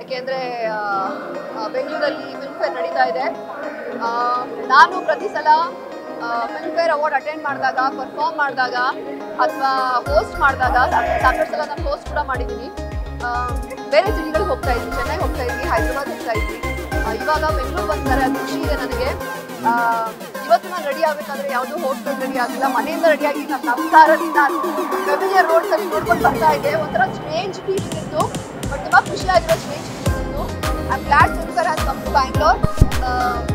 ಯಾಕೆಂದರೆ ಬೆಂಗಳೂರಲ್ಲಿ film fair ನಡೀತಾ ಇದೆ ಆ, ನಾನು ಪ್ರತಿ ಸಲ ಫಿಲ್ಮ್ ಫೇರ್ ಅವಾರ್ಡ್ ಅಟೆಂಡ್ ಮಾಡಿದಾಗ ಪರ್ಫಾರ್ಮ್ ಮಾಡಿದಾಗ ಅಥವಾ ಹೋಸ್ಟ್ ಮಾಡಿದಾಗ ಸಾಕಷ್ಟು ಸಲ ನಾನು ಹೋಸ್ಟ್ ಕೂಡ ಮಾಡಿದ್ದೀನಿ ಆ, ಬೇರೆ ಜಿಲ್ಲೆಗಳಿಗೆ ಹೋಗ್ತಾ ಇದ್ವಿ ಚೆನ್ನೈ ಹೋಗ್ತಾ ಇದ್ವಿ ಹೈದರಾಬಾದ್ ಹೋಗ್ತಾ ಇದ್ವಿ ಆ, ಇವಾಗ ಬೆಂಗಳೂರು ಬಂದರೆ ಅದು ಖುಷಿ ಇದೆ ನನಗೆ ಆ, ಇವತ್ತು ನಾನು ರೆಡಿ ಆಗಬೇಕಾದ್ರೆ ಯಾವುದೋ ಹೋಟ್ಲಲ್ಲಿ ರೆಡಿ ಆಗಿಲ್ಲ ಮನೆಯಿಂದ ರೆಡಿ ಆಗಿ ನನ್ನ ನಮಸ್ಕಾರದಿಂದ ರೆವಿಲಿಯರ್ ರೋಡ್ಸ್ ಅಲ್ಲಿ ನೋಡ್ಕೊಂಡು ಬರ್ತಾ ಇದ್ದೆ ಒಂಥರ ಸ್ಟ್ರೇಂಜ್ ಫೀಲ್ ಇತ್ತು ಬಟ್ ತುಂಬಾ ಖುಷಿ ಆಗಿರೋ ಸ್ಟ್ರೇಂಜ್ ಫೀಲ್ ಇತ್ತು I am glad Filmfare has come to Bangalore